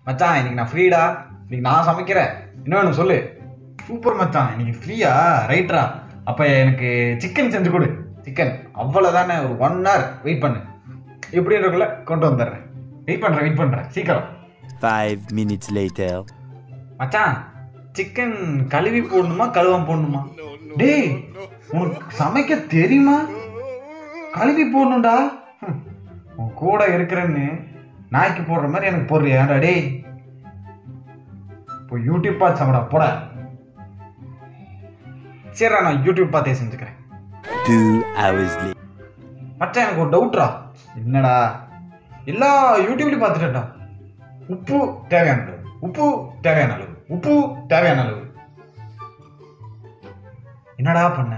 மச்சான் இன்னைக்கு நான் ஃப்ரீடா இன்னைக்கு நான் சமைக்கிறேன் என்ன வேணும் சொல்லு சூப்பர் மச்சான் இன்னைக்கு ஃப்ரீயா ரைட்ரா அப்ப எனக்கு சிக்கன் செஞ்சு கொடு சிக்கன் அவ்வளவுதானே ஒரு ஒன் ஹவர் வெயிட் பண்ணு எப்படின்றக்குள்ள கொண்டு வந்துடுறேன் வெயிட் பண்றேன் வெயிட் பண்றேன் சீக்கிரம் Five minutes later. மச்சான் சிக்கன் கழுவி போடணுமா கழுவாம போடணுமா டேய் உனக்கு சமைக்க தெரியுமா கழுவி போடணும்டா ஹம், உன் கூட இருக்கிறேன்னு நாய்க்கு போடுற மாதிரி எனக்கு போடுறியாடா டேய் இப்போ யூடியூப் பார்த்து சமடா போட சரிடா நான் யூடியூப் பார்த்தே செஞ்சுக்கிறேன் Two hours later. மச்சான் எனக்கு ஒரு டவுட்ரா என்னடா எல்லா யூடியூப்லையும் பார்த்துட்டேன்டா உப்பு தேவையான அளவு உப்பு தேவையான அளவு உப்பு தேவையான அளவு என்னடா பண்ண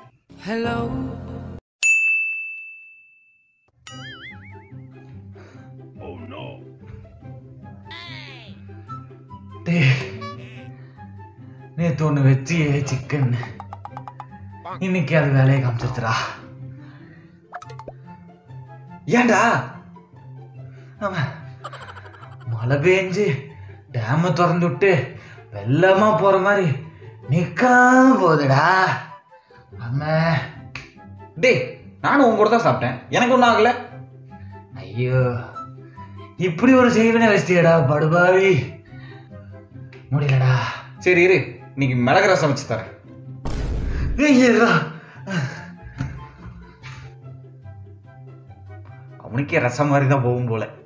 ஹலோ நேத்து ஒன்று வச்சியே சிக்கன் இன்னைக்கு அது வேலையை காமிச்சிருச்சுடா ஏன்டா ஆமா மழை பெஞ்சு டேம திறந்து விட்டு வெள்ளமா போற மாதிரி நிக்காம போகுதுடா ஆமா டேய் நானும் உங்க கூட தான் சாப்பிட்டேன் எனக்கு ஒன்றும் ஆகல ஐயோ இப்படி ஒரு செய்வனே வச்சிட்டியடா படுபாவி முடியலடா சரி இரு இன்னைக்கு மிளகு ரசம் வச்சு தரேன் ஏய், இருடா. அவனுக்கே ரசம் மாதிரி தான் போகும் போல